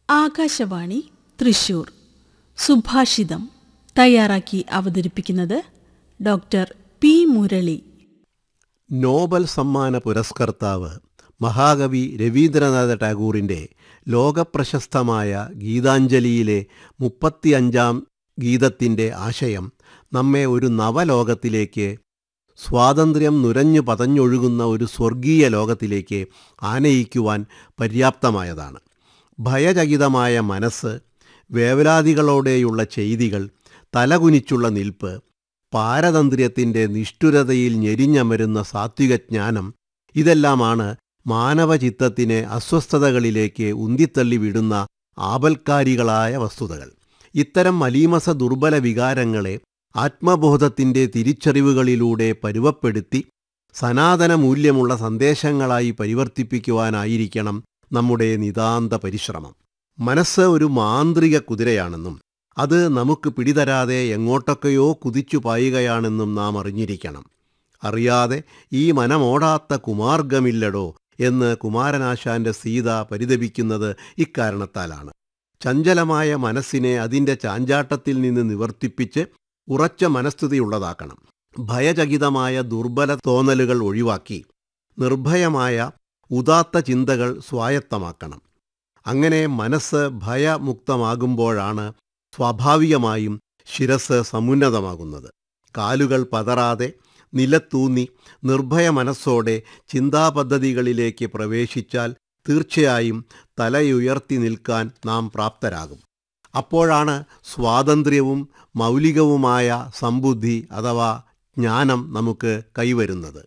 ആകാശവാണി തൃശൂർ സുഭാഷിതം തയ്യാറാക്കി അവതരിപ്പിക്കുന്നത് ഡോക്ടർ പി മുരളി നോബൽ സമ്മാന പുരസ്കർത്താവ് മഹാകവി രവീന്ദ്രനാഥ ടാഗോറിൻ്റെ ലോകപ്രശസ്തമായ ഗീതാഞ്ജലിയിലെ മുപ്പത്തിയഞ്ചാം ഗീതത്തിൻ്റെ ആശയം നമ്മെ ഒരു നവലോകത്തിലേക്ക് സ്വാതന്ത്ര്യം നുരഞ്ഞു പതഞ്ഞൊഴുകുന്ന ഒരു സ്വർഗീയ ലോകത്തിലേക്ക് ആനയിക്കുവാൻ പര്യാപ്തമായതാണ് ഭയചകിതമായ മനസ്സ് വേവലാതികളോടെയുള്ള ചെയ്തികൾ തലകുനിച്ചുള്ള നിൽപ്പ് പാരതന്ത്ര്യത്തിൻ്റെ നിഷ്ഠുരതയിൽ ഞെരിഞ്ഞമരുന്ന സാത്വികജ്ഞാനം ഇതെല്ലാമാണ് മാനവചിത്തത്തിനെ അസ്വസ്ഥതകളിലേക്ക് ഉന്തിത്തള്ളി വിടുന്ന ആപൽക്കാരികളായ വസ്തുതകൾ ഇത്തരം മലീമസ ദുർബല വികാരങ്ങളെ ആത്മബോധത്തിൻ്റെ തിരിച്ചറിവുകളിലൂടെ പരുവപ്പെടുത്തി സനാതന മൂല്യമുള്ള സന്ദേശങ്ങളായി പരിവർത്തിപ്പിക്കുവാനായിരിക്കണം നമ്മുടെ നിതാന്ത പരിശ്രമം മനസ്സ് ഒരു മാന്ത്രിക കുതിരയാണെന്നും അത് നമുക്ക് പിടിതരാതെ എങ്ങോട്ടൊക്കെയോ കുതിച്ചു പായുകയാണെന്നും നാം അറിഞ്ഞിരിക്കണം അറിയാതെ ഈ മനമോടാത്ത കുമാർഗമില്ലടോ എന്ന് കുമാരനാശാന്റെ സീത പരിതപിക്കുന്നത് ഇക്കാരണത്താലാണ് ചഞ്ചലമായ മനസ്സിനെ അതിൻ്റെ ചാഞ്ചാട്ടത്തിൽ നിന്ന് നിവർത്തിപ്പിച്ച് ഉറച്ച മനസ്ഥിതിയുള്ളതാക്കണം ഭയചകിതമായ ദുർബല തോന്നലുകൾ ഒഴിവാക്കി നിർഭയമായ ഉദാത്ത ചിന്തകൾ സ്വായത്തമാക്കണം അങ്ങനെ മനസ്സ് ഭയമുക്തമാകുമ്പോഴാണ് സ്വാഭാവികമായും ശിരസ് സമുന്നതമാകുന്നത് കാലുകൾ പതറാതെ നിലത്തൂന്നി നിർഭയ മനസ്സോടെ ചിന്താപദ്ധതികളിലേക്ക് പ്രവേശിച്ചാൽ തീർച്ചയായും തലയുയർത്തി നിൽക്കാൻ നാം പ്രാപ്തരാകും അപ്പോഴാണ് സ്വാതന്ത്ര്യവും മൗലികവുമായ സമ്പുദ്ധി അഥവാ ജ്ഞാനം നമുക്ക് കൈവരുന്നത്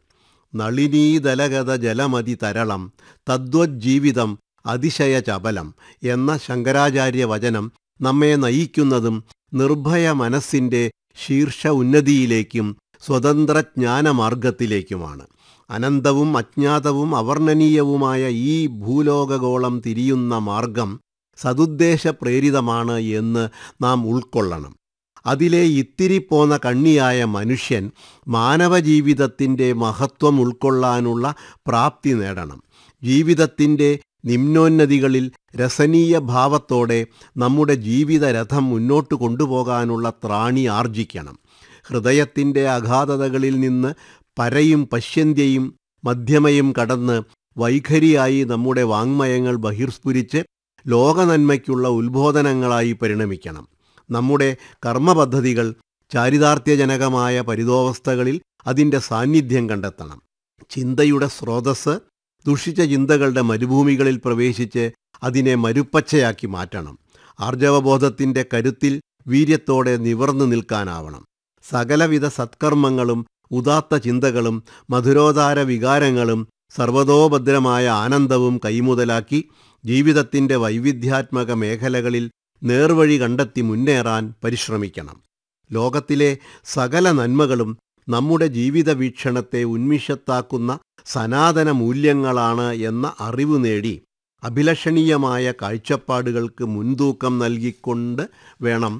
നളിനീതലഗത ജലമതി തരളം തദ്വജ്ജീവിതം അതിശയ ചപലം എന്ന ശങ്കരാചാര്യ വചനം നമ്മെ നയിക്കുന്നതും നിർഭയ മനസ്സിൻ്റെ ശീർഷ ഉന്നതിയിലേക്കും സ്വതന്ത്ര ജ്ഞാനമാർഗത്തിലേക്കുമാണ് അനന്തവും അജ്ഞാതവും അവർണ്ണനീയവുമായ ഈ ഭൂലോകഗോളം തിരിയുന്ന മാർഗം സതുദ്ദേശ പ്രേരിതമാണ് എന്ന് നാം ഉൾക്കൊള്ളണം അതിലെ ഇത്തിരി പോന്ന കണ്ണിയായ മനുഷ്യൻ മാനവജീവിതത്തിൻ്റെ മഹത്വം ഉൾക്കൊള്ളാനുള്ള പ്രാപ്തി നേടണം ജീവിതത്തിൻ്റെ നിമ്നോന്നതികളിൽ രസനീയ ഭാവത്തോടെ നമ്മുടെ ജീവിതരഥം മുന്നോട്ട് കൊണ്ടുപോകാനുള്ള ത്രാണി ആർജിക്കണം ഹൃദയത്തിൻ്റെ അഗാധതകളിൽ നിന്ന് പരയും പശ്യന്ത്യയും മധ്യമയും കടന്ന് വൈഖരിയായി നമ്മുടെ വാങ്മയങ്ങൾ ബഹിർസ്ഫുരിച്ച് ലോകനന്മയ്ക്കുള്ള ഉത്ബോധനങ്ങളായി പരിണമിക്കണം നമ്മുടെ കർമ്മപദ്ധതികൾ ചാരിതാർത്ഥ്യജനകമായ പരിതോവസ്ഥകളിൽ അതിൻ്റെ സാന്നിധ്യം കണ്ടെത്തണം ചിന്തയുടെ സ്രോതസ് ദുഷിച്ച ചിന്തകളുടെ മരുഭൂമികളിൽ പ്രവേശിച്ച് അതിനെ മരുപ്പച്ചയാക്കി മാറ്റണം ആർജവബോധത്തിൻ്റെ കരുത്തിൽ വീര്യത്തോടെ നിവർന്നു നിൽക്കാനാവണം സകലവിധ സത്കർമ്മങ്ങളും ഉദാത്ത ചിന്തകളും മധുരോദാര വികാരങ്ങളും സർവതോഭദ്രമായ ആനന്ദവും കൈമുതലാക്കി ജീവിതത്തിൻ്റെ വൈവിധ്യാത്മക മേഖലകളിൽ നേർവഴി കണ്ടെത്തി മുന്നേറാൻ പരിശ്രമിക്കണം ലോകത്തിലെ സകല നന്മകളും നമ്മുടെ ജീവിത വീക്ഷണത്തെ ഉന്മിഷത്താക്കുന്ന സനാതന മൂല്യങ്ങളാണ് എന്ന അറിവ് നേടി അഭിലഷണീയമായ കാഴ്ചപ്പാടുകൾക്ക് മുൻതൂക്കം നൽകിക്കൊണ്ട് വേണം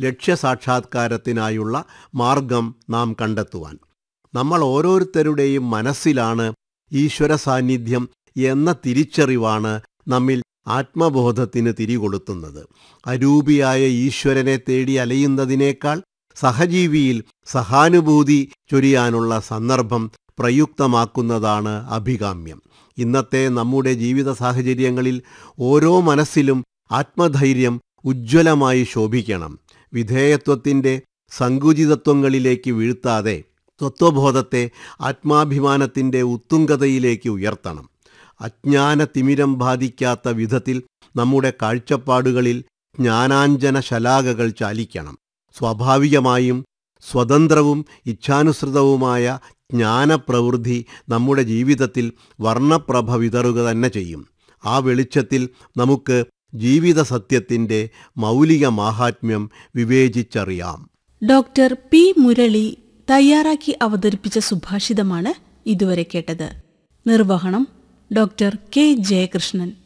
ലക്ഷ്യസാക്ഷാത്കാരത്തിനായുള്ള മാർഗം നാം കണ്ടെത്തുവാൻ നമ്മൾ ഓരോരുത്തരുടെയും മനസ്സിലാണ് ഈശ്വര സാന്നിധ്യം എന്ന തിരിച്ചറിവാണ് നമ്മിൽ ആത്മബോധത്തിന് തിരികൊളുത്തുന്നത് അരൂപിയായ ഈശ്വരനെ തേടി അലയുന്നതിനേക്കാൾ സഹജീവിയിൽ സഹാനുഭൂതി ചൊരിയാനുള്ള സന്ദർഭം പ്രയുക്തമാക്കുന്നതാണ് അഭികാമ്യം ഇന്നത്തെ നമ്മുടെ ജീവിത സാഹചര്യങ്ങളിൽ ഓരോ മനസ്സിലും ആത്മധൈര്യം ഉജ്ജ്വലമായി ശോഭിക്കണം വിധേയത്വത്തിൻ്റെ സങ്കുചിതത്വങ്ങളിലേക്ക് വീഴ്ത്താതെ തത്വബോധത്തെ ആത്മാഭിമാനത്തിൻ്റെ ഉത്തുംഗതയിലേക്ക് ഉയർത്തണം അജ്ഞാന തിമിരം ബാധിക്കാത്ത വിധത്തിൽ നമ്മുടെ കാഴ്ചപ്പാടുകളിൽ ജ്ഞാനാഞ്ജന ശലാകകൾ ചാലിക്കണം സ്വാഭാവികമായും സ്വതന്ത്രവും ഇച്ഛാനുസൃതവുമായ ജ്ഞാനപ്രവൃത്തി നമ്മുടെ ജീവിതത്തിൽ വർണ്ണപ്രഭ വിതറുക തന്നെ ചെയ്യും ആ വെളിച്ചത്തിൽ നമുക്ക് ജീവിത സത്യത്തിൻ്റെ മൗലിക മാഹാത്മ്യം വിവേചിച്ചറിയാം ഡോക്ടർ പി മുരളി തയ്യാറാക്കി അവതരിപ്പിച്ച സുഭാഷിതമാണ് ഇതുവരെ കേട്ടത് നിർവഹണം ഡോക്ടർ കെ ജയകൃഷ്ണൻ